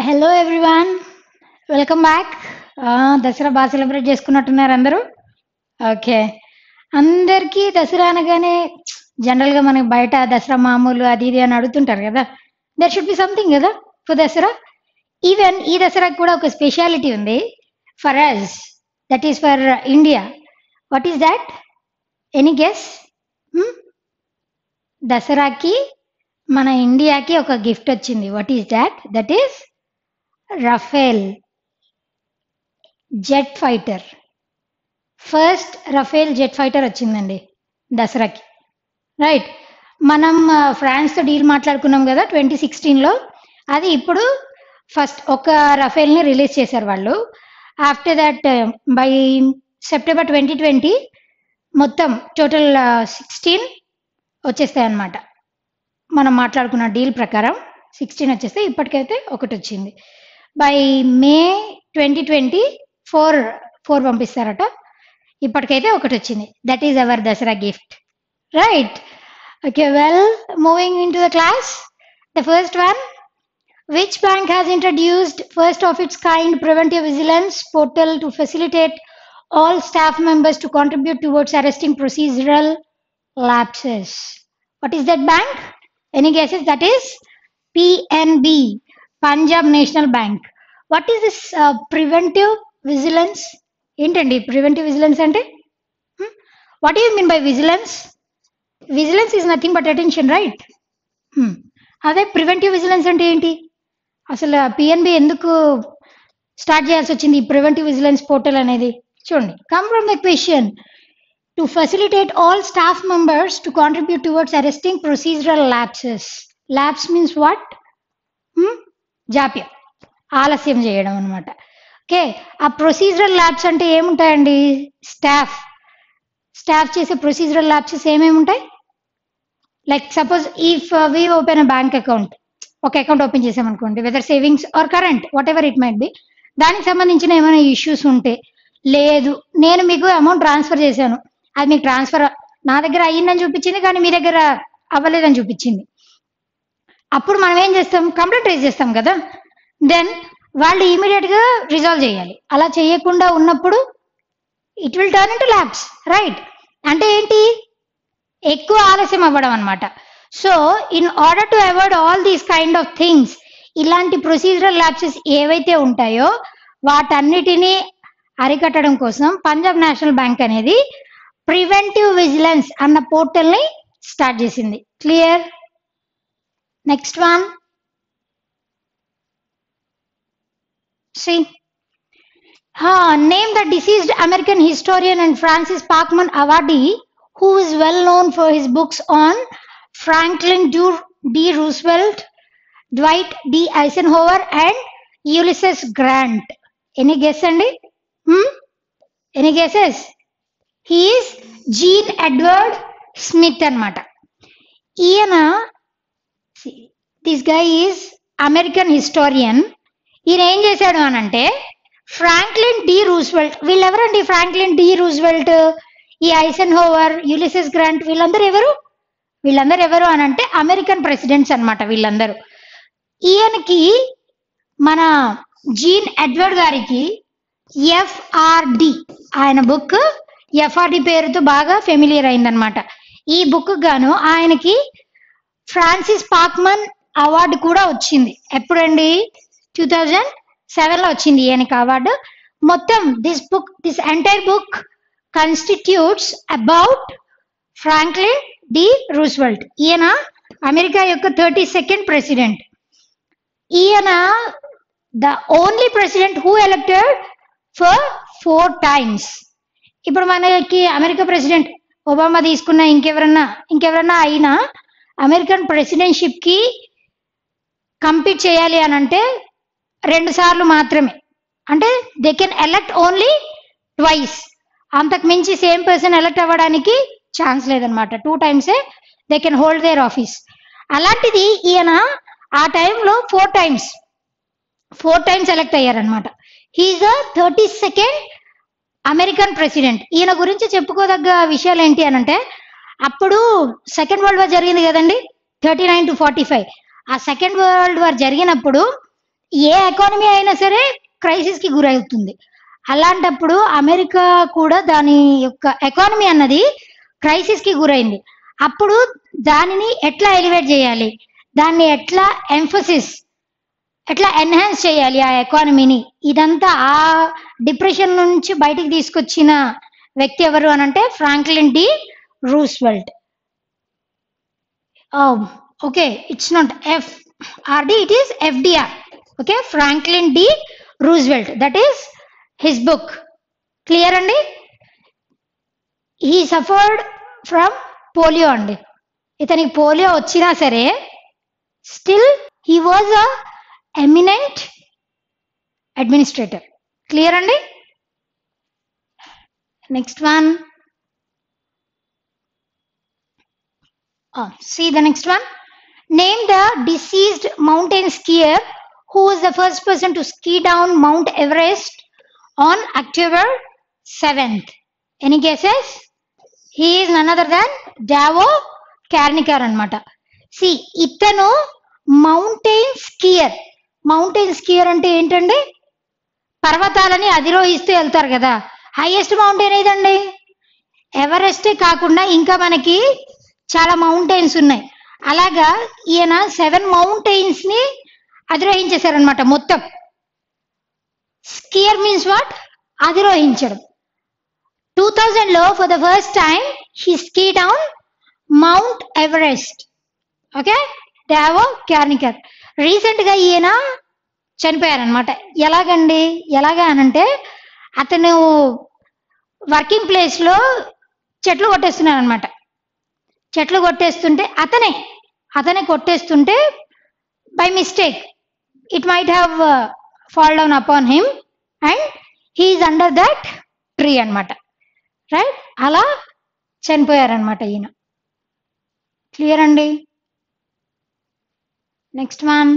Hello everyone welcome back Dasara బాగా celebrate చేసుకున్నట్టున్నారు అందరూ okay అందరికీ దసరా అనగానే జనరల్గా మనకి బయట దసరా మామూలు అది ఇది అని అడుగుతుంటారు కదా దర్ షుడ్ బి సంథింగ్ కదా ఫర్ దసరా ఈవెన్ ఈ దసరాకి కూడా ఒక స్పెషాలిటీ ఉంది for us that is for India what is that any guess దసరాకి మన ఇండియాకి ఒక గిఫ్ట్ వచ్చింది what is that that is Rafale jet fighter first Rafale jet fighter వచ్చిందండి దసరాకి రైట్ మనం ఆ, ఫ్రాన్స్తో డీల్ మాట్లాడుకున్నాం కదా ట్వంటీ సిక్స్టీన్లో అది ఇప్పుడు ఫస్ట్ ఒక రఫేల్ని రిలీజ్ చేశారు వాళ్ళు after that by September twenty twenty మొత్తం టోటల్ సిక్స్టీన్ వచ్చేస్తాయి అన్నమాట మనం మాట్లాడుకున్న డీల్ ప్రకారం సిక్స్టీన్ వచ్చేస్తే ఇప్పటికైతే ఒకటి వచ్చింది by May twenty twenty four four పంపిస్తారట ఇప్పటికైతే ఒకటి వచ్చింది that is our Dasara gift right okay well moving in to the class the first one Which bank has introduced first of its kind preventive vigilance portal to facilitate all staff members to contribute towards arresting procedural lapses? What is that bank? Any guesses? That is PNB, Punjab National Bank. What is this uh, preventive vigilance? ఏంటండి preventive vigilance అంటే what you mean by vigilance vigilance is nothing but attention right అదే preventive vigilance అంటే ఏంటి అసలు PNB ఎందుకు start చేయాల్సి వచ్చింది ఈ ప్రివెంటివ్ విజిలెన్స్ పోర్టల్ అనేది చూడండి come from the question to facilitate all staff members to contribute towards arresting procedural lapses lapse means what జాప్యం ఆలస్యం చేయడం అనమాట ఓకే ఆ ప్రొసీజరల్ ల్యాబ్స్ అంటే ఏముంటాయండి స్టాఫ్ స్టాఫ్ చేసే ప్రొసీజరల్ ల్యాబ్సెస్ ఏమేమి ఉంటాయి like suppose if we open a bank account ఒక అకౌంట్ ఓపెన్ చేసామనుకోండి whether savings or current whatever it might be దానికి సంబంధించిన ఏమైనా ఇష్యూస్ ఉంటే లేదు నేను మీకు అమౌంట్ ట్రాన్స్ఫర్ చేశాను అది మీకు ట్రాన్స్ఫర్ నా దగ్గర అయ్యిందని చూపించింది కానీ మీ దగ్గర అవ్వలేదని చూపించింది అప్పుడు మనం ఏం చేస్తాం కంప్లైంట్ రేజ్ చేస్తాం కదా దెన్ వాళ్ళు ఇమీడియట్ గా రిజాల్వ్ చేయాలి అలా చేయకుండా ఉన్నప్పుడు it will turn in to lapse right అంటే ఏంటి ఎక్కువ ఆలస్యం అవ్వడం అనమాట so in order to avoid all these kind of things ఇలాంటి ప్రొసీజరల్ ల్యాబ్సెస్ ఏవైతే ఉంటాయో వాటన్నిటినీ అరికట్టడం కోసం పంజాబ్ నేషనల్ బ్యాంక్ అనేది ప్రివెంటివ్ విజిలెన్స్ అన్న పోర్టల్ని స్టార్ట్ చేసింది clear next one see name the deceased American historian and Francis Parkman awardee who is well known for his books on Franklin Du- D. Roosevelt, Dwight D. Eisenhower, and Ulysses Grant. Any guess, Andy? Hmm? Any guesses? He is Gene Edward Smith అనమాట ఈయన this guy is American historian ఈయన ఏం చేశాడు అని అంటే Franklin D Roosevelt వీళ్ళెవరండి Franklin D Roosevelt ఈ ఐసెన్ hover Ulysses grant వీళ్ళందరూ ఎవరు వీళ్ళందరూ ఎవరు అని అంటే అమెరికన్ ప్రెసిడెంట్స్ అన్నమాట వీళ్ళందరూ ఈయనకి మన జీన్ ఎడ్వర్డ్ గారికి ఎఫ్ఆర్డి ఆయన బుక్ ఎఫ్ఆర్డి పేరుతో బాగా ఫెమిలియర్ అయిందనమాట ఈ బుక్ గాను ఆయనకి ఫ్రాన్సిస్ పాక్మన్ అవార్డు కూడా వచ్చింది ఎప్పుడండి టూ థౌజండ్ సెవెన్లో వచ్చింది ఈయనకి అవార్డు మొత్తం this book this entire book constitutes about Franklin D Roosevelt ఈయన అమెరికా యొక్క థర్టీ సెకండ్ ప్రెసిడెంట్ ఈయన the only president who elected for four times ఇప్పుడు మనకి అమెరికా ప్రెసిడెంట్ ఒబామా తీసుకున్న ఇంకెవరన్నా ఇంకెవరన్నా అయినా అమెరికన్ ప్రెసిడెంట్షిప్ కి కంపీట్ చేయాలి అని అంటే రెండు సార్లు మాత్రమే అంటే they can elect only twice అంతకు మించి సేమ్ పర్సన్ ఎలక్ట్ అవ్వడానికి ఛాన్స్ లేదనమాట టూ టైమ్సే they can hold their office అలాంటిది ఈయన ఆ టైంలో four times four times elect అయ్యారనమాట he is the thirty second American president ఈయన గురించి చెప్పుకోదగ్గ విషయాలు ఏంటి అని అంటే అప్పుడు సెకండ్ వరల్డ్ వార్ జరిగింది కదండి thirty nine to forty five ఆ సెకండ్ వరల్డ్ వార్ జరిగినప్పుడు ఏ ఎకానమీ అయినా సరే క్రైసిస్ కి గురవుతుంది అలాంటప్పుడు అమెరికా కూడా దాని యొక్క ఎకానమీ అన్నది క్రైసిస్ కి గురైంది అప్పుడు దానిని ఎట్లా ఎలివేట్ చేయాలి దాన్ని ఎట్లా ఎంఫసిస్ ఎట్లా ఎన్హాన్స్ చేయాలి ఆ ఎకానమీని ఇదంతా ఆ డిప్రెషన్ నుంచి బయటికి తీసుకొచ్చిన వ్యక్తి ఎవరు అని అంటే Franklin D Roosevelt okay it's not F R D it is FDR okay Franklin D Roosevelt that is his book clear అండి హీ సఫర్డ్ ఫ్రమ్ పోలియో అండి ఇతనికి పోలియో వచ్చినా సరే still he was a eminent administrator clear అండి next one see the next one name the deceased mountain skier who was the first person to ski down mount everest on october 7th any guesses he is none other than davo Karnicar అనమాట see ఇతను mountain skier mountain skier అంటే ఏంటండి పర్వతాలని అధిరోహిస్తూ వెళ్తారు కదా highest mountain ఏదండి ఎవరెస్టే కాకుండా ఇంకా మనకి చాలా మౌంటైన్స్ ఉన్నాయి అలాగా ఈయన సెవెన్ మౌంటైన్స్ ని అధిరోహించేశారనమాట మొత్తం స్కియర్ మీన్స్ వాట్ అధిరోహించడం టూ థౌజండ్ లో for the first time he ski down mount Everest okay Davo Karnicar recent గా ఈయన చనిపోయారనమాట ఎలాగండి ఎలాగా అనంటే అతను వర్కింగ్ ప్లేస్ లో చెట్లు కొట్టేస్తున్నారు అనమాట చెట్లు కొట్టేస్తుంటే అతనే అతనే కొట్టేస్తుంటే by mistake it might have fall down upon him and he is under that tree అనమాట రైట్ అలా చనిపోయారనమాట ఈయన క్లియర్ అండి next one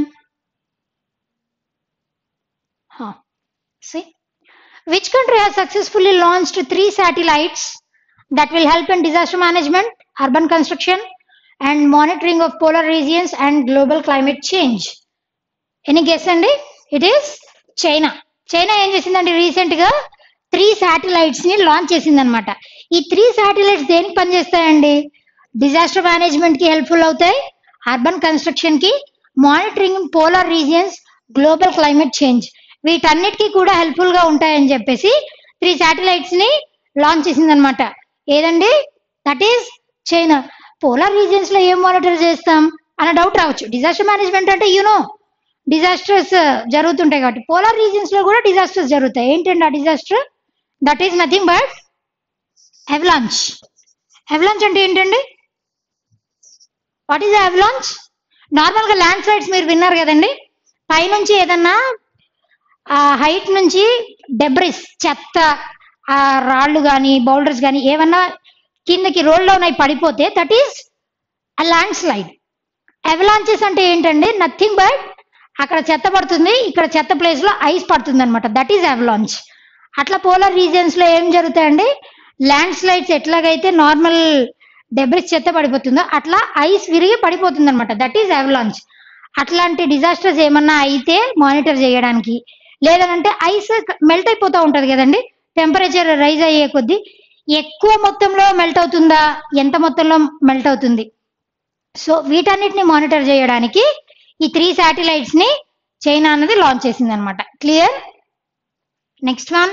see which country has successfully launched three satellites that will help in disaster management urban construction and monitoring of polar regions and global climate change any guess అండి it is China China ఏం చేసిందండి recent గా three satellites ని launch చేసింది అనమాట ఈ three satellites దేనికి పనిచేస్తాయండి డిజాస్టర్ మేనేజ్మెంట్ కి హెల్ప్ఫుల్ అవుతాయి అర్బన్ కన్స్ట్రక్షన్ కి monitoring polar regions global climate change వీటన్నిటికీ కూడా హెల్ప్ఫుల్ గా ఉంటాయని చెప్పేసి త్రీ శాటిలైట్స్ ని లాంచ్ చేసింది అనమాట ఏదండి that is China polar regions లో ఏం మానిటర్ చేస్తాం అన్న డౌట్ రావచ్చు డిజాస్టర్ మేనేజ్మెంట్ అంటే యూనో డిజాస్టర్స్ జరుగుతుంటాయి కాబట్టి పోలార్ రీజియన్స్ లో కూడా డిజాస్టర్స్ జరుగుతాయి ఏంటండి ఆ disaster that is nothing but avalanche avalanche అంటే ఏంటండి వాట్ ఈస్ అవలాంచ్ నార్మల్ గా ల్యాండ్ స్లైడ్స్ మీరు విన్నారు కదండి పైనుంచి ఏదన్నా ఆ హైట్ నుంచి డెబ్రిస్ చెత్త ఆ రాళ్ళు కానీ బౌల్డర్స్ కానీ ఏమన్నా కిందకి రోల్ డౌన్ అయి పడిపోతే that is a landslide avalanches అంటే ఏంటండి నథింగ్ బట్ అక్కడ చెత్త పడుతుంది ఇక్కడ చెత్త ప్లేస్ లో ఐస్ పడుతుంది అనమాట దట్ ఈస్ అవలాంచ్ అట్లా పోలార్ రీజియన్స్ లో ఏం జరుగుతాయండి ల్యాండ్ స్లైడ్స్ ఎట్లాగైతే నార్మల్ డెబ్రిస్ చెత్త పడిపోతుందో అట్లా ఐస్ విరిగి పడిపోతుంది అనమాట దట్ ఈస్ అవలాంచ్ అట్లాంటి డిజాస్టర్స్ ఏమన్నా అయితే మానిటర్ చేయడానికి లేదనంటే ఐస్ మెల్ట్ అయిపోతూ ఉంటది కదండి టెంపరేచర్ రైజ్ అయ్యే కొద్దీ ఎక్కువ మొత్తంలో మెల్ట్ అవుతుందా ఎంత మొత్తంలో మెల్ట్ అవుతుంది సో వీటన్నిటిని మానిటర్ చేయడానికి ఈ త్రీ శాటిలైట్స్ ని చైనా అన్నది లాంచ్ చేసింది అనమాట clear next one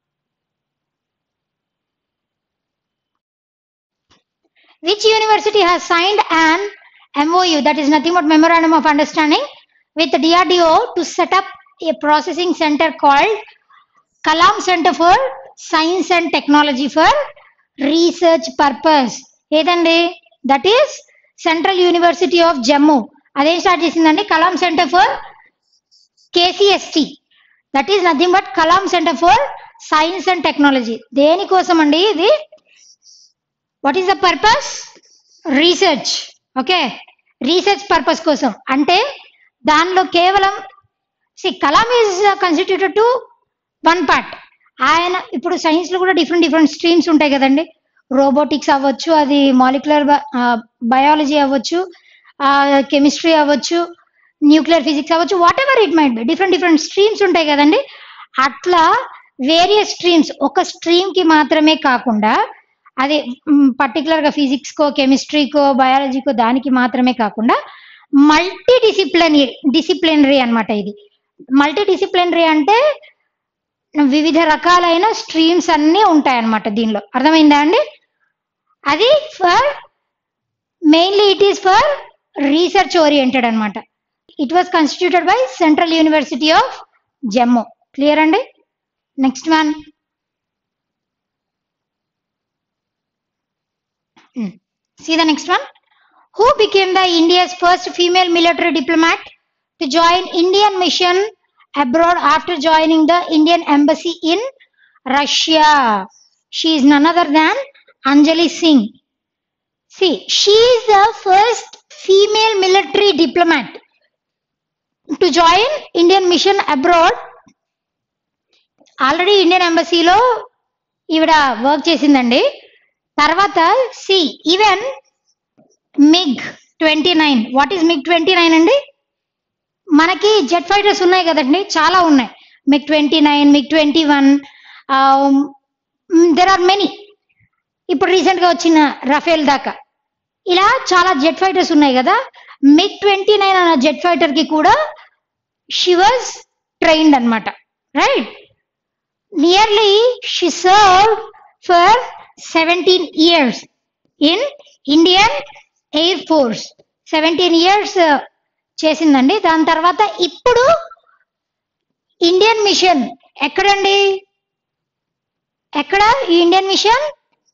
which university has signed an MOU that is nothing but memorandum of understanding with the DRDO to set up a processing center called Kalam Center for Science and Technology for Research Purpose ఏదండి that is central university of Jammu అదేం start చేసిందండి Kalam centre for KCST that is nothing but Kalam centre for science and technology దేనికోసం అండి ఇది what is the purpose research okay research purpose కోసం అంటే దానిలో కేవలం see Kalam is constituted to one part ఆయన ఇప్పుడు సైన్స్ లో కూడా డిఫరెంట్ డిఫరెంట్ స్ట్రీమ్స్ ఉంటాయి కదండి రోబోటిక్స్ అవ్వచ్చు అది మాలిక్యులర్ బయాలజీ అవ్వచ్చు కెమిస్ట్రీ అవ్వచ్చు న్యూక్లియర్ ఫిజిక్స్ అవ్వచ్చు whatever it might be different different streams ఉంటాయి కదండి అట్లా వేరియస్ స్ట్రీమ్స్ ఒక స్ట్రీమ్ కి మాత్రమే కాకుండా అది పర్టికులర్ గా ఫిజిక్స్ కో కెమిస్ట్రీకో బయాలజీకో దానికి మాత్రమే కాకుండా మల్టీ డిసిప్లినరీ డిసిప్లినరీ అన్నమాట ఇది మల్టీ డిసిప్లినరీ అంటే వివిధ రకాలైన స్ట్రీమ్స్ అన్నీ ఉంటాయన్నమాట దీనిలో అర్థమైందా అండి అది for mainly it is for research oriented అన్నమాట it was constituted by central university of Jammu clear అండి next one see the next one who became the india's first female military diplomat to join indian mission abroad after joining the indian embassy in russia she is none other than anjali singh see she is the first female military diplomat to join indian mission abroad already Indian ఎంబసీలో ఈవిడ work చేసిందండి తర్వాత see even MiG twenty nine what is MiG twenty nine అండి మనకి jet fighters ఉన్నాయి కదండి చాలా ఉన్నాయి MiG twenty nine MiG twenty one there are many ఇప్పుడు రీసెంట్ గా వచ్చిన రఫేల్ దాకా ఇలా చాలా జెట్ ఫైటర్స్ ఉన్నాయి కదా మిగ్ ట్వంటీ నైన్ అన్న జెట్ ఫైటర్ కి కూడా షీ వాజ్ ట్రైన్డ్ అనమాట right nearly she serve for seventeen years in Indian air force seventeen years చేసిందండి దాని తర్వాత ఇప్పుడు ఇండియన్ మిషన్ ఎక్కడండి ఎక్కడ ఈ ఇండియన్ మిషన్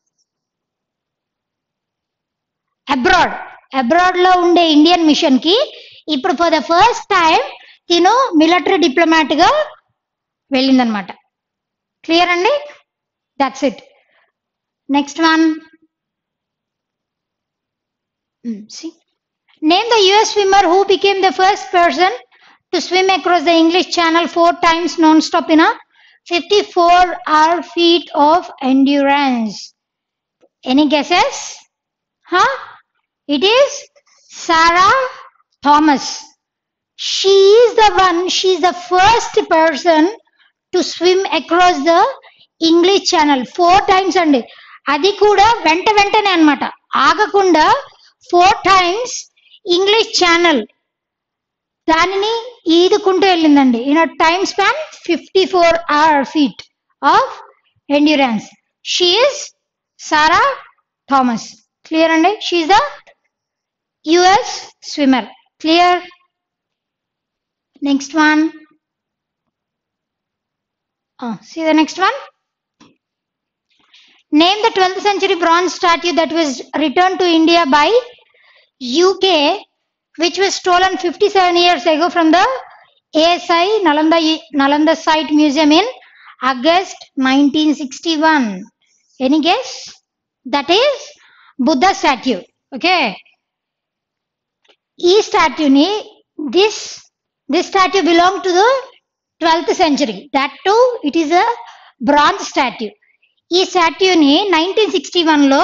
అబ్రాడ్ అబ్రాడ్ లో ఉండే ఇండియన్ మిషన్ కి ఇప్పుడు ఫర్ ద ఫస్ట్ టైం తిను మిలిటరీ డిప్లొమాట్ గా వెళ్ళిందనమాట క్లియర్ అండి that's it next one name the US swimmer who became the first person to swim across the English channel four times non stop in fifty four hour feat of endurance any guesses huh it is sarah thomas she is the one she is the first person to swim across the english channel four times అండి అది కూడా వెంట వెంటనే అన్నమాట ఆగకుండా four times English channel దానిని ఈదుకుంటూ వెళ్ళిందండి in time span fifty four hour feat of endurance she is Sarah Thomas clear అండి she is the US swimmer clear next one see the next one name the 12th century bronze statue that was returned to india by uk which was stolen 57 years ago from the asi nalanda nalanda site museum in august 1961 any guess that is buddha statue okay ఈ స్టాట్యూని this this statue belong to the twelfth century that too it is a bronze statue ఈ స్టాట్యూని nineteen sixty వన్లో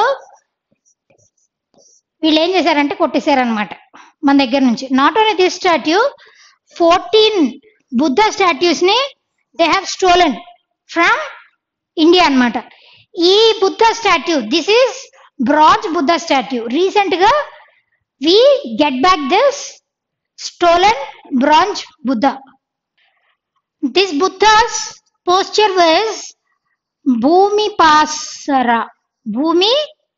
వీళ్ళు ఏం చేశారంటే కొట్టేశారనమాట మన దగ్గర నుంచి not only this statue fourteen Buddha statues ని they have stolen from India అన్నమాట ఈ Buddha statue this is bronze Buddha statue recent గా we get back this stolen bronze Buddha this Buddha's posture was భూమి పాసర భూమి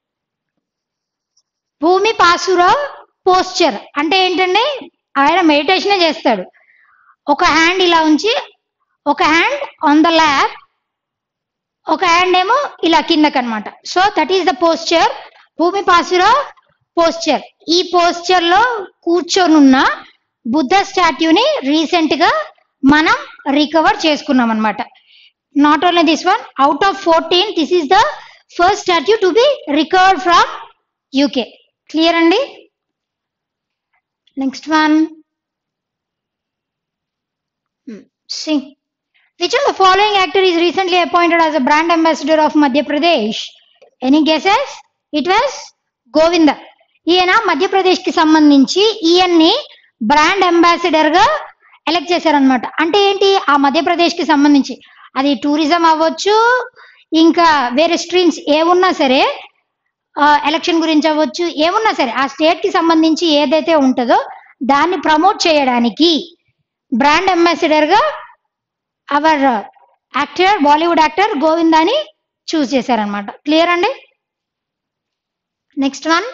భూమి పాసుర పోస్చర్ అంటే ఏంటండి ఆయన మెడిటేషన్ చేస్తాడు ఒక హ్యాండ్ ఇలా ఉంచి ఒక హ్యాండ్ ఆన్ ద ల్యాప్ ఒక హ్యాండ్ ఏమో ఇలా కిందకనమాట so that is the posture భూమి పాసుర పోస్చర్ ఈ పోస్చర్ లో కూర్చొని ఉన్న బుద్ధ స్టాట్యూని రీసెంట్ గా మనం రికవర్ చేసుకున్నాం అనమాట not only this one out of fourteen this is the first statue to be recovered from UK clear అండి next one see which of the following actor is recently appointed as a brand ambassador of Madhya Pradesh any guesses it was Govinda ఈయన మధ్యప్రదేశ్ కి సంబంధించి ఈయన్ని brand ambassador గా elect చేశారనమాట అంటే ఏంటి ఆ మధ్యప్రదేశ్ కి సంబంధించి అది టూరిజం అవ్వచ్చు ఇంకా వేరే స్ట్రీమ్స్ ఏమున్నా సరే ఎలక్షన్ గురించి అవ్వచ్చు ఏమున్నా సరే ఆ స్టేట్ కి సంబంధించి ఏదైతే ఉంటుందో దాన్ని ప్రమోట్ చేయడానికి బ్రాండ్ అంబాసిడర్ గా అవర్ యాక్టర్ బాలీవుడ్ యాక్టర్ గోవిందాని చూస్ చేశారనమాట క్లియర్ అండి next one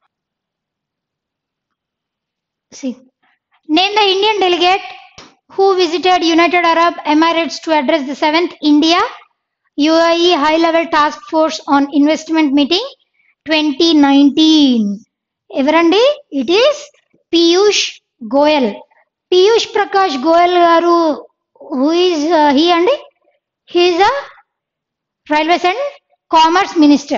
See, name the Indian delegate who visited United Arab Emirates to address the seventh India UAE High Level Task Force on Investment Meeting 2019. ఎవరండి it is Piyush Goyal Piyush Prakash Goyal గారు who is he అండి he is a railways and commerce minister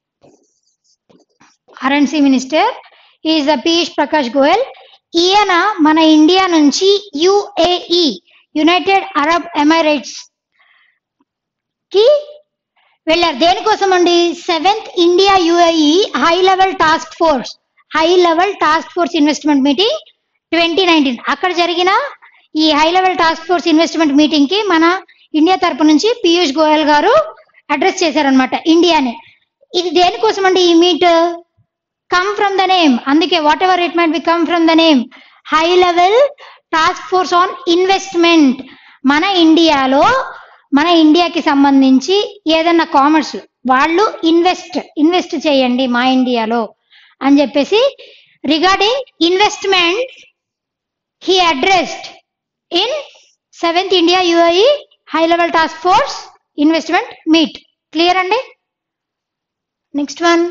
R N C minister is the Piyush Prakash Goyal ఈయన మన India నుంచి UAE United Arab Emirates కి వెళ్ళారు దేనికోసం అండి seventh India UAE high level task force high level task force investment meeting twenty nineteen అక్కడ జరిగిన ఈ high level task force investment meeting కి మన ఇండియా తరపు నుంచి పీయూష్ గోయల్ గారు అడ్రస్ చేశారనమాట ఇండియాని ఇది దేనికోసం అండి ఈ meet come from the name అందుకే whatever it might be come from the name high level task force on investment మన ఇండియాలో మన ఇండియాకి సంబంధించి ఏదన్నా కామర్స్ వాళ్ళు ఇన్వెస్ట్ ఇన్వెస్ట్ చేయండి మా ఇండియాలో అని చెప్పేసి regarding investment he addressed in seventh India UAE high level task force investment meet clear అండి next one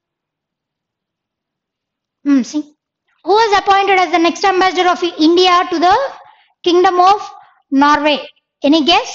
Hmm, see. Who was appointed as the next ambassador of India to the Kingdom of Norway? Any guess?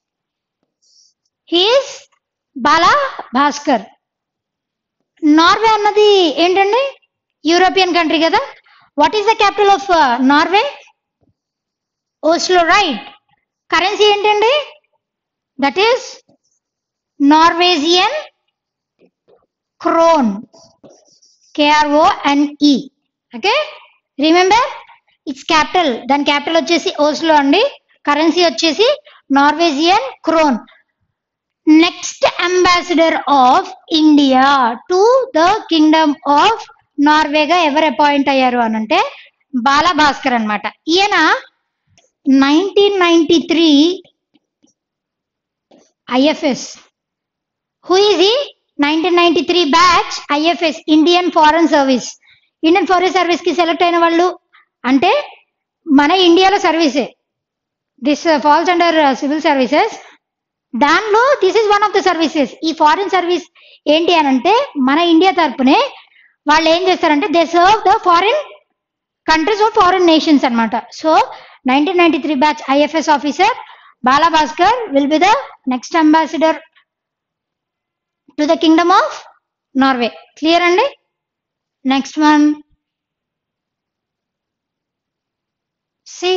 He is Bala Bhaskar. Norway అన్నది ఏంటండి European country కదా what is the capital of Norway Oslo right currency ఏంటండి that is Norwegian krone K R O N E okay remember it's capital దాని capital వచ్చేసి Oslo అండి currency వచ్చేసి Norwegian krone next ambassador of India to the kingdom of నార్వేగా ఎవరు appoint అయ్యారు అని అంటే బాలా భాస్కర్ అనమాట ఈయన nineteen ninety three IFS who is ఈ nineteen ninety three batch IFS Indian foreign service Indian foreign service కి సెలెక్ట్ అయిన వాళ్ళు అంటే మన ఇండియాలో సర్వీసే this falls under civil services దానిలో this is one of the services ఈ ఫారిన్ సర్వీస్ ఏంటి అని అంటే మన ఇండియా తరపునే వాళ్ళు ఏం చేస్తారంటే they serve the foreign countries of foreign nations అన్నమాట so nineteen ninety three batch IFS officer Bala Bhaskar will be the next ambassador to the kingdom of Norway clear అండి next one see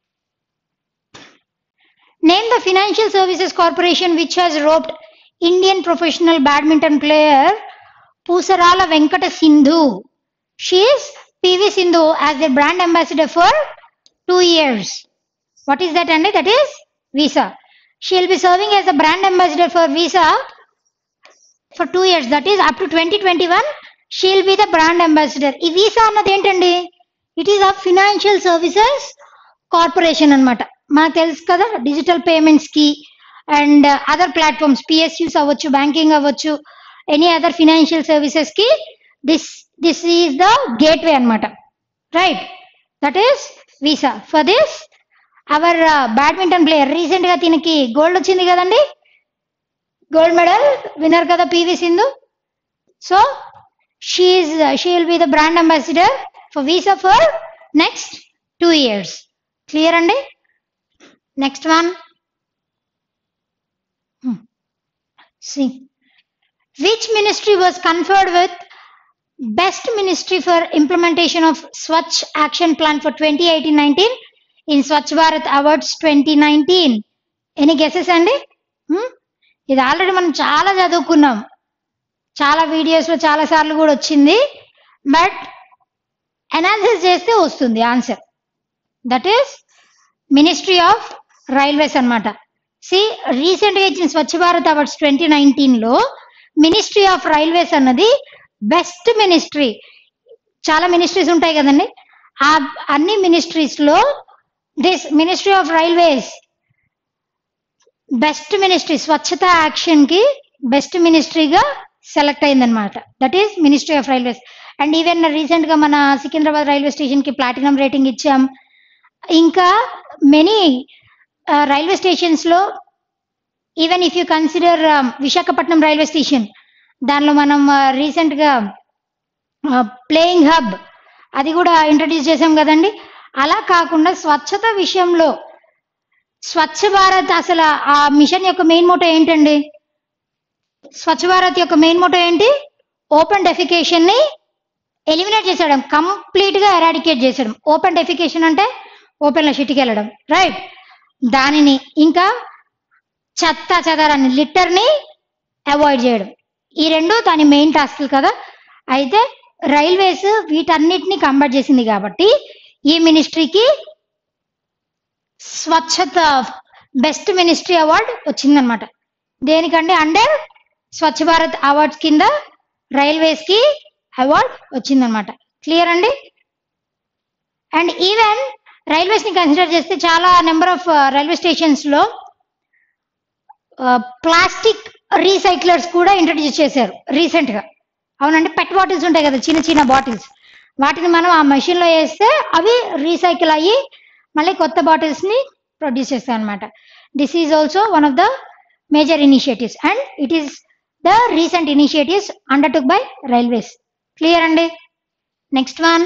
Name the Financial Services Corporation which has roped Indian professional badminton player Pusarala Venkata Sindhu. She is PV Sindhu as the brand ambassador for two years. What is that, Andy? That is Visa. She will be serving as a brand ambassador for Visa for two years. That is up to 2021. She will be the brand ambassador. ఈ Visa అన్నది ఏంటండి it is a financial services corporation అన్నమాట మనకు తెలుసు కదా digital payments కి and other platforms PSUs అవ్వచ్చు banking అవ్వచ్చు ఎనీ అదర్ ఫినాన్షియల్ సర్వీసెస్ కి this this is the gateway అనమాట right that is Visa for this our badminton player recent గా దీనికి గోల్డ్ వచ్చింది కదండి గోల్డ్ మెడల్ విన్నర్ కదా PV Sindhu so she is she will be the brand ambassador for visa for next two years clear అండి next one see which ministry was conferred with best ministry for implementation of Swachh action plan for twenty eighteen nineteen in Swachh Bharat awards twenty nineteen any guesses అండి Hmm? ఇది ఆల్రెడీ మనం చాలా చదువుకున్నాం చాలా వీడియోస్లో చాలా సార్లు కూడా వచ్చింది బట్ అనాలిసిస్ చేస్తే వస్తుంది answer that is ministry of railways అన్నమాట సి రీసెంట్గా ఇచ్చిన స్వచ్ఛ భారత్ అవార్డ్స్ ట్వంటీ నైన్టీన్లో మినిస్ట్రీ ఆఫ్ రైల్వేస్ అన్నది బెస్ట్ మినిస్ట్రీ చాలా మినిస్ట్రీస్ ఉంటాయి కదండి ఆ అన్ని మినిస్ట్రీస్లో this ministry of railways best ministry Swachhata action కి బెస్ట్ మినిస్ట్రీగా సెలెక్ట్ అయిందనమాట that is ministry of railways and even recent గా మన సికింద్రాబాద్ రైల్వే స్టేషన్ కి ప్లాటినం రేటింగ్ ఇచ్చాం ఇంకా మెనీ రైల్వే స్టేషన్స్ లో even if you consider Visakhapatnam railway station దానిలో మనం రీసెంట్ గా ప్లేయింగ్ హబ్ అది కూడా ఇంట్రడ్యూస్ చేసాం కదండి అలా కాకుండా స్వచ్ఛత విషయంలో స్వచ్ఛ భారత్ అసలు ఆ మిషన్ యొక్క మెయిన్ మోటో ఏంటండి స్వచ్ఛ భారత్ యొక్క మెయిన్ మోటో ఏంటి ఓపెన్ డెఫికేషన్ ని ఎలిమినేట్ చేసేయడం కంప్లీట్ గా ఎరాడికేట్ చేసేయడం ఓపెన్ డెఫికేషన్ అంటే ఓపెన్ లో షిట్కి వెళ్ళడం రైట్ దానిని ఇంకా చెత్త చెదారాన్ని లిటర్ ని అవాయిడ్ చేయడం ఈ రెండు దాని మెయిన్ టాస్క్లు కదా అయితే రైల్వేస్ వీటన్నిటిని కంబైన్ చేసింది కాబట్టి ఈ మినిస్ట్రీకి స్వచ్ఛత బెస్ట్ మినిస్ట్రీ అవార్డ్ వచ్చిందనమాట దేనికంటే అండర్ స్వచ్ఛ భారత్ అవార్డ్స్ కింద రైల్వేస్ కి అవార్డ్ వచ్చిందనమాట క్లియర్ అండి అండ్ ఈవెన్ రైల్వేస్ ని కన్సిడర్ చేస్తే చాలా నెంబర్ ఆఫ్ రైల్వే స్టేషన్స్ లో ప్లాస్టిక్ రీసైక్లర్స్ కూడా ఇంట్రడ్యూస్ చేశారు రీసెంట్ గా అవునండి పెట్ బాటిల్స్ ఉంటాయి కదా చిన్న చిన్న బాటిల్స్ వాటిని మనం ఆ మెషిన్ లో వేస్తే అవి రీసైకిల్ అయ్యి మళ్ళీ కొత్త బాటిల్స్ ని ప్రొడ్యూస్ చేస్తాయి అనమాట this is also one of the major initiatives and it is the recent initiatives undertook by railways clear అండి next one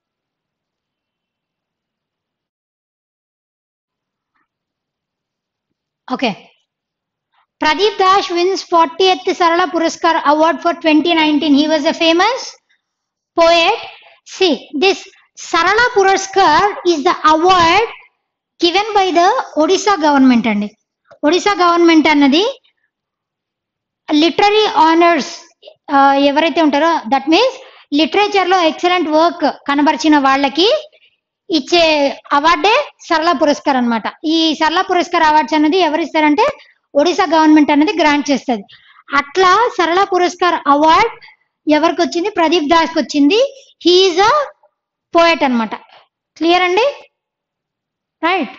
okay Pradeep Dash wins 40th Sarala Puraskar Award for 2019. He was a famous poet. See, this Sarala Puraskar is the award given by the Odisha government అండి Odisha government అన్నది literary honours ఎవరైతే ఉంటారో that means literature లో excellent work కనబరిచిన వాళ్ళకి ఇచ్చే అవార్డే సరళ పురస్కార్ అన్నమాట ఈ సరళ పురస్కార్ అవార్డ్స్ అనేది ఎవరు ఇస్తారంటే ఒడిశా గవర్నమెంట్ అనేది గ్రాంట్ చేస్తుంది అట్లా సరళ పురస్కార్ అవార్డ్ ఎవరికి వచ్చింది ప్రదీప్ దాస్ వచ్చింది హీఈస్ అ పోయట్ అన్నమాట క్లియర్ అండి right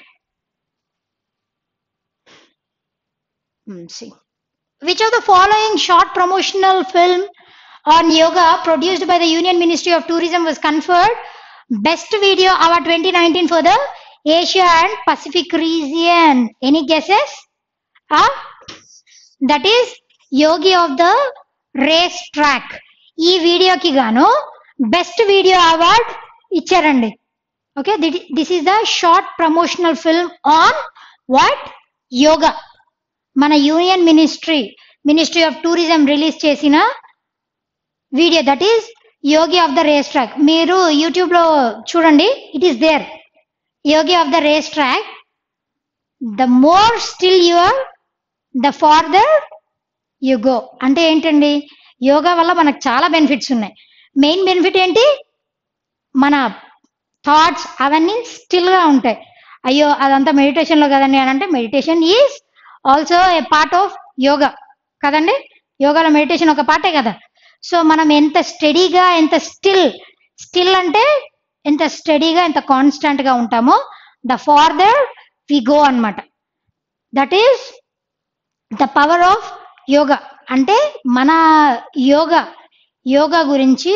Which of the following short promotional film on yoga produced by the Union Ministry of Tourism was conferred Best Video Award 2019 for the Asia and Pacific region? Any guesses? Ah, that is Yogi of the Race Track. ఈ వీడియోకి గాను best video award ఇచ్చారండి okay this is the short promotional film on what yoga మన union ministry ministry of tourism release చేసిన video that is yogi of the race track మీరు యూట్యూబ్లో చూడండి it is there yogi of the race track the more still you're the farther you go అంటే ఏంటండి యోగా వల్ల మనకు చాలా బెనిఫిట్స్ ఉన్నాయి మెయిన్ బెనిఫిట్ ఏంటి మన థాట్స్ అవన్నీ స్టిల్గా ఉంటాయి అయ్యో అదంతా మెడిటేషన్లో కదండి అని అంటే meditation is also a part of yoga కదండి యోగాలో మెడిటేషన్ ఒక పార్టే కదా సో మనం ఎంత స్టడీగా ఎంత స్టిల్ స్టిల్ అంటే ఎంత స్టడీగా ఎంత కాన్స్టెంట్గా ఉంటామో ద ఫార్దర్ వి గో అన్నమాట that is the power of yoga అంటే మన యోగా యోగా గురించి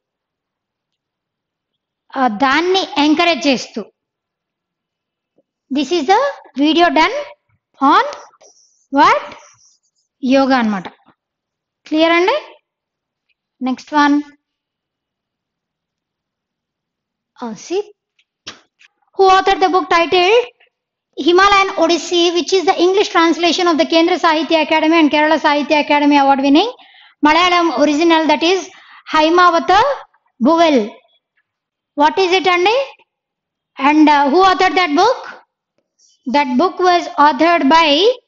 ఆ, దాన్ని ఎంకరేజ్ చేస్తూ this is the video done on what yoga అన్నమాట క్లియర్ అండి next one see who authored the book titled Himalayan Odyssey, which is the English translation of the Kendra Sahitya Academy and Kerala Sahitya Academy award winning Malayalam original that is Haimavata Buvel. What is it, Andy? And uh, who authored that book? That book was authored by,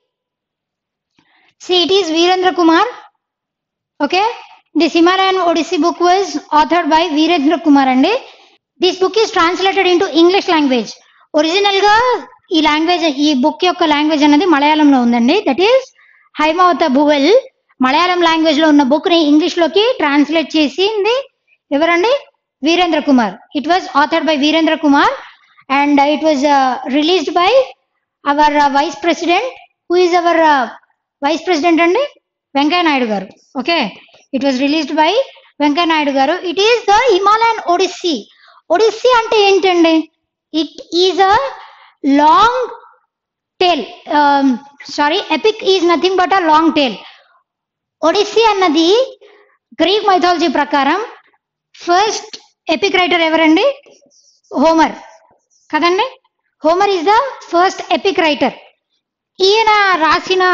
see, it is Virendra Kumar. Okay, this Himalayan Odyssey book was authored by Virendra Kumar, and this book is translated into English language. ఒరిజినల్ గా ఈ language ఈ book యొక్క language అనేది మలయాళంలో ఉందండి that is Haimavatha Bhoovil Malayalam language లో ఉన్న బుక్ ని ఇంగ్లీష్ లోకి ట్రాన్స్లేట్ చేసింది ఎవరండి Veerendra Kumar it was authored by Veerendra Kumar and it was released by our vice president who is our vice president అండి వెంకయ్య నాయుడు గారు okay it was released by Venkaiah Naidu గారు it is the Himalayan Odyssey Odyssey అంటే ఏంటండి it is a long tale sorry epic is nothing but a long tale Odyssey అన్నది Greek mythology ప్రకారం first epic writer ఎవరండి Homer కదండి Homer is the first epic writer ఈయన రాసిన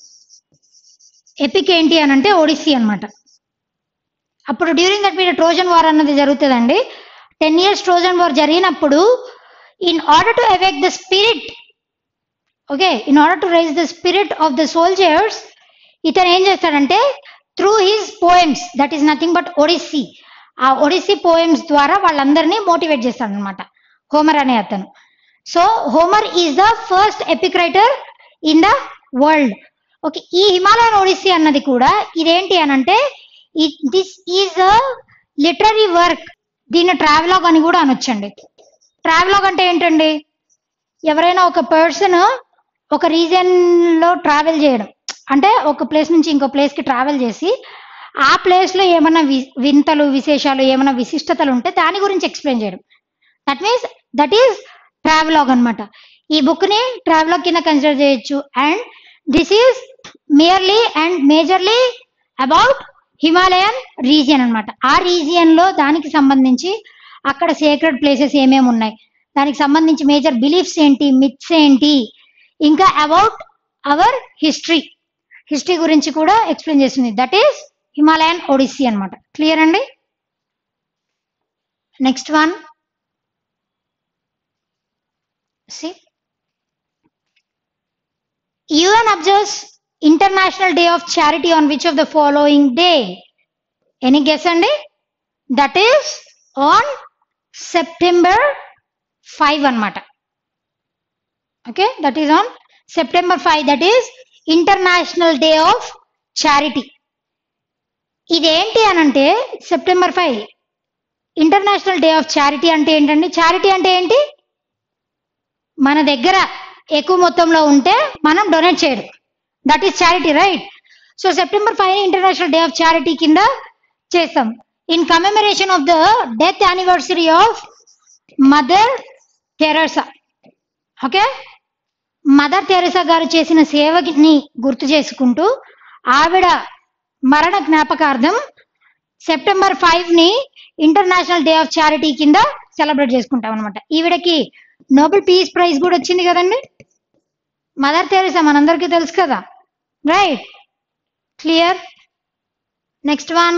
epic ఏంటి అని అంటే ఒడిస్సీ అన్నమాట అప్పుడు during that period Trojan war అన్నది జరుగుతుందండి టెన్ ఇయర్స్ ట్రోజన్ వార్ జరిగినప్పుడు in order to evoke the spirit okay in order to raise the spirit of the soldiers ఇతను ఏం చేస్తాడంటే through his poems that is nothing but Odyssey uh Odissi poems ద్వారా వాళ్ళందరినీ motivate చేస్తాడు అనమాట Homer అనే అతను so Homer is the first epic writer in the world okay ఈ హిమాలయన్ ఒడిస్సీ అన్నది కూడా ఇదేంటి అని అంటే this is a literary work దీన్ని ట్రావెలాగ్ అని కూడా అనొచ్చండి ట్రావెలాగ్ అంటే ఏంటండి ఎవరైనా ఒక పర్సన్ ఒక రీజన్ లో ట్రావెల్ చేయడం అంటే ఒక ప్లేస్ నుంచి ఇంకో ప్లేస్ కి ట్రావెల్ చేసి ఆ ప్లేస్ లో ఏమైనా వి- వింతలు విశేషాలు ఏమైనా విశిష్టతలు ఉంటే దాని గురించి ఎక్స్ప్లెయిన్ చేయడం that means that is travelogue అన్నమాట ఈ బుక్ ని ట్రావెలాగ్ కింద కన్సిడర్ చేయొచ్చు and this is merely and majorly about Himalayan region అన్నమాట ఆ రీజియన్ లో దానికి సంబంధించి అక్కడ సేక్రెడ్ ప్లేసెస్ ఏమేమి ఉన్నాయి దానికి సంబంధించి మేజర్ బిలీఫ్స్ ఏంటి మిత్స్ ఏంటి ఇంకా అబౌట్ అవర్ హిస్టరీ హిస్టరీ గురించి కూడా ఎక్స్ప్లెయిన్ చేస్తుంది దట్ ఈస్ హిమాలయన్ ఒడిస్సీ అన్నమాట క్లియర్ అండి next one see UN observes International Day of Charity on which of the following day? Any guess అండి that is on September five అన్నమాట okay that is on September five that is international day of charity ఇదేంటి అని అంటే September five international day of charity అంటే ఏంటండి charity అంటే ఏంటి మన దగ్గర ఎక్కువ మొత్తంలో ఉంటే మనం డొనేట్ చేయడం that is charity right so September five international day of charity కింద చేస్తాం in commemoration of the death anniversary of Mother Teresa okay Mother Teresa గారు చేసిన సేవని గుర్తు చేసుకుంటూ ఆవిడ మరణ జ్ఞాపకార్థం సెప్టెంబర్ ఫైవ్ ని ఇంటర్నేషనల్ డే ఆఫ్ చారిటీ కింద సెలబ్రేట్ చేసుకుంటాం అనమాట ఈవిడకి నోబెల్ పీస్ ప్రైజ్ కూడా వచ్చింది కదండి మదర్ తెరేసా మనందరికీ తెలుసు కదా right clear next one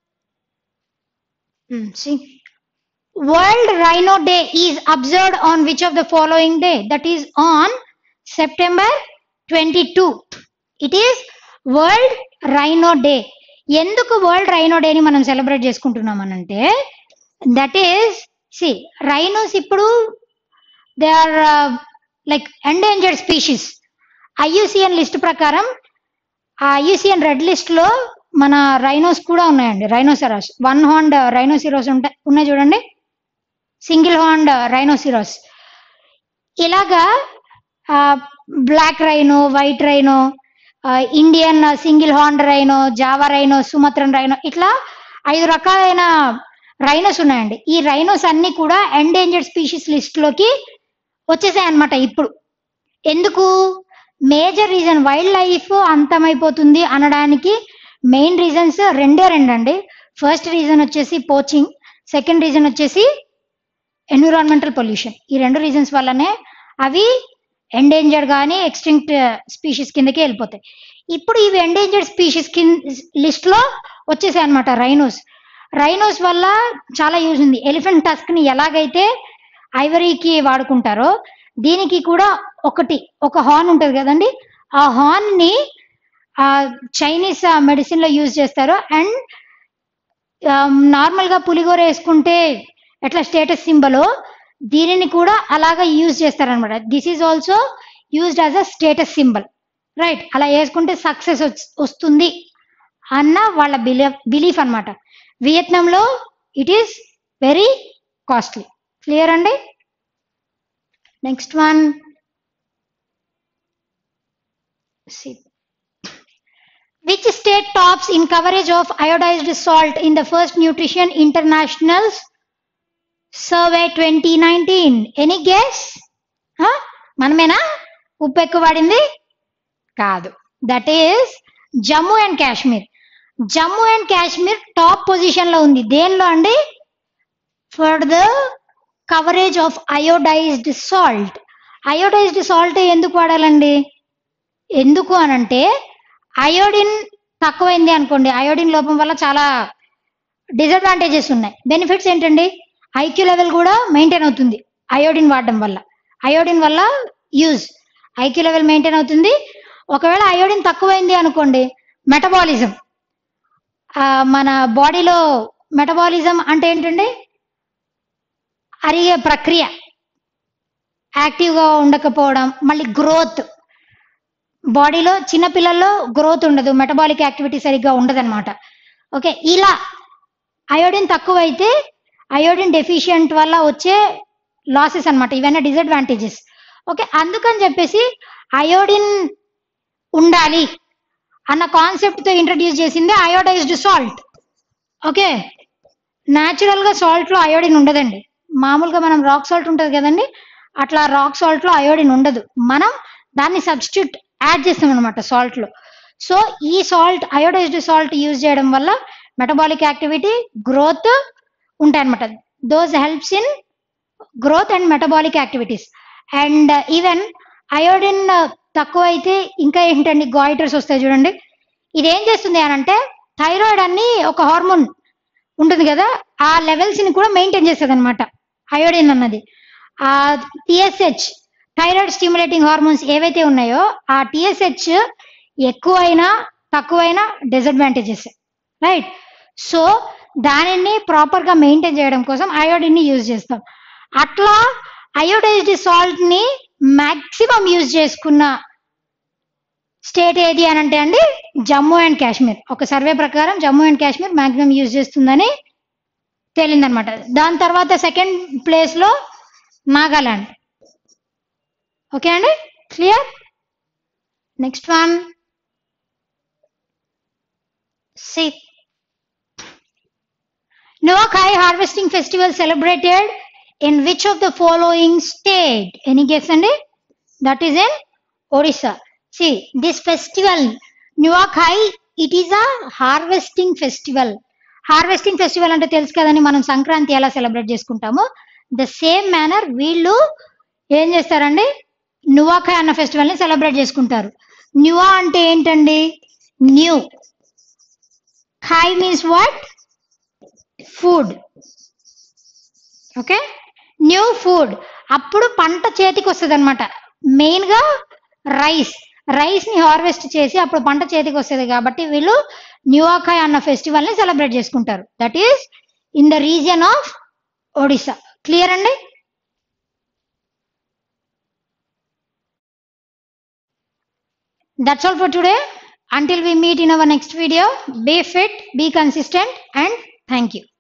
world rhino day is observed on which of the following day that is on September twenty two it is world rhino day ఎందుకు world rhino డేని మనం celebrate చేసుకుంటున్నాం అనంటే that is see rhinos ఇప్పుడు they are like endangered species IUCN list ప్రకారం ఆ IUCN red list లో మన రైనోస్ కూడా ఉన్నాయండి రైనోసెరాస్ వన్ హాండ్ రైనోసిరోస్ ఉంటాయి ఉన్నాయి చూడండి సింగిల్ హాండ్ రైనోసిరోస్ ఇలాగా black rhino white rhino Indian single horn rhino Java rhino Sumatran rhino ఇట్లా ఐదు రకాలైన రైనోస్ ఉన్నాయండి ఈ రైనోస్ అన్ని కూడా ఎండేంజర్డ్ స్పీషీస్ లిస్ట్ లోకి వచ్చేసాయి అన్నమాట ఇప్పుడు ఎందుకు మేజర్ రీజన్ వైల్డ్ లైఫ్ అంతమైపోతుంది అనడానికి మెయిన్ రీజన్స్ రెండే రెండండి ఫస్ట్ రీజన్ వచ్చేసి పోచింగ్ సెకండ్ రీజన్ వచ్చేసి ఎన్విరాన్మెంటల్ పొల్యూషన్ ఈ రెండు రీజన్స్ వల్లనే అవి ఎండేంజర్డ్ కానీ ఎక్స్టింక్ట్ స్పీషీస్ కిందకి వెళ్ళిపోతాయి ఇప్పుడు ఇవి ఎండేంజర్డ్ స్పీషీస్ కింద లిస్ట్ లో వచ్చేసాయి అనమాట రైనోస్ రైనోస్ వల్ల చాలా యూజ్ ఉంది ఎలిఫెంట్ టస్క్ ని ఎలాగైతే ఐవరీకి వాడుకుంటారో దీనికి కూడా ఒకటి ఒక హార్న్ ఉంటుంది కదండి ఆ హార్న్ ని ఆ చైనీస్ మెడిసిన్ లో యూజ్ చేస్తారు అండ్ నార్మల్ గా పులిగోర వేసుకుంటే ఎట్లా స్టేటస్ సింబలో దీనిని కూడా అలాగా యూజ్ చేస్తారనమాట this is also used as a status symbol right అలా వేసుకుంటే సక్సెస్ వస్తుంది అన్న వాళ్ళ బిలీఫ్ బిలీఫ్ అనమాట వియత్నాంలో it is very costly clear అండి next one Which state tops in coverage of iodized salt in the first Nutrition International's survey 2019? Any guess? Huh? మనమేనా ఉప్పు ఎక్కువ వాడింది కాదు that is Jammu and Kashmir Jammu and Kashmir top position లో ఉంది దేనిలో అండి for the coverage of iodised salt iodised salt ఎందుకు వాడాలండి ఎందుకు అనంటే అయోడిన్ తక్కువైంది అనుకోండి అయోడిన్ లోపం వల్ల చాలా డిసడ్వాంటేజెస్ ఉన్నాయి బెనిఫిట్స్ ఏంటండి ఐక్యూ లెవెల్ కూడా మెయింటైన్ అవుతుంది అయోడిన్ వాడడం వల్ల అయోడిన్ వల్ల యూజ్ ఐక్యూ లెవెల్ మెయింటైన్ అవుతుంది ఒకవేళ అయోడిన్ తక్కువైంది అనుకోండి మెటబాలిజం మన బాడీలో మెటబాలిజం అంటే ఏంటండి అరిగే ప్రక్రియ యాక్టివ్గా ఉండకపోవడం మళ్ళీ గ్రోత్ బాడీలో చిన్నపిల్లల్లో గ్రోత్ ఉండదు మెటబాలిక్ యాక్టివిటీ సరిగ్గా ఉండదన్నమాట ఓకే ఇలా అయోడిన్ తక్కువైతే అయోడిన్ డెఫిషియంట్ వల్ల వచ్చే లాసెస్ అన్నమాట ఇవన్నీ డిసడ్వాంటేజెస్ ఓకే అందుకని చెప్పేసి అయోడిన్ ఉండాలి అన్న కాన్సెప్ట్తో ఇంట్రడ్యూస్ చేసింది అయోడైజ్డ్ సాల్ట్ ఓకే న్యాచురల్గా సాల్ట్లో అయోడిన్ ఉండదండి మామూలుగా మనం రాక్ సాల్ట్ ఉంటుంది కదండి అట్లా రాక్ సాల్ట్లో అయోడిన్ ఉండదు మనం దాన్ని సబ్స్టిట్యూట్ యాడ్ చేస్తాం అనమాట సాల్ట్లో సో ఈ సాల్ట్ అయోడైజ్డ్ సాల్ట్ యూజ్ చేయడం వల్ల మెటబాలిక్ యాక్టివిటీ గ్రోత్ ఉంటాయన్నమాట those helps in growth and metabolic activities and even iodine తక్కువ అయితే ఇంకా ఏంటండి గాయిటర్స్ వస్తాయి చూడండి ఇది ఏం చేస్తుంది అని అంటే థైరాయిడ్ అన్ని ఒక హార్మోన్ ఉంటుంది కదా ఆ లెవెల్స్ ని కూడా మెయింటైన్ చేస్తుంది అనమాట అయోడిన్ అన్నది ఆ టిఎస్హెచ్ థైరాయిడ్ స్టిమ్యులేటింగ్ హార్మోన్స్ ఏవైతే ఉన్నాయో ఆ టిఎస్హెచ్ ఎక్కువైనా తక్కువైనా డిసడ్వాంటేజెస్ రైట్ సో దానిని ప్రాపర్ గా మెయింటైన్ చేయడం కోసం అయోడిన్ ని యూజ్ చేస్తాం అట్లా అయోడైజ్డ్ సాల్ట్ ని మాక్సిమం యూజ్ చేసుకున్న స్టేట్ ఏది అని అంటే అండి జమ్మూ అండ్ కాశ్మీర్ ఒక సర్వే ప్రకారం Jammu and Kashmir maximum use చేస్తుందని తేలిందనమాట దాని తర్వాత సెకండ్ ప్లేస్ లో నాగాలాండ్ ఓకే అండి clear next one see Nuakhai harvesting festival celebrated in which of the following state? Any guess, Andy? That is in Odisha. See, this festival, Nuakhai, it is a harvesting festival. Harvesting festival అంటే తెలుసు కదండి మనం సంక్రాంతి ఎలా celebrate చేసుకుంటామో the same manner వీళ్ళు ఏం చేస్తారండి నువాఖాయ్ అన్న ఫెస్టివల్ ని సెలబ్రేట్ చేసుకుంటారు న్యువా అంటే ఏంటండి new khai means what food okay new food అప్పుడు పంట చేతికి వస్తుంది అనమాట మెయిన్గా రైస్ రైస్ ని హార్వెస్ట్ చేసి అప్పుడు పంట చేతికి వస్తుంది కాబట్టి వీళ్ళు న్యూఆకాయ్ అన్న ఫెస్టివల్ ని సెలబ్రేట్ చేసుకుంటారు that is in the region of Odisha clear అండి That's all for today. Until we meet in our next video, be fit, be consistent, and thank you.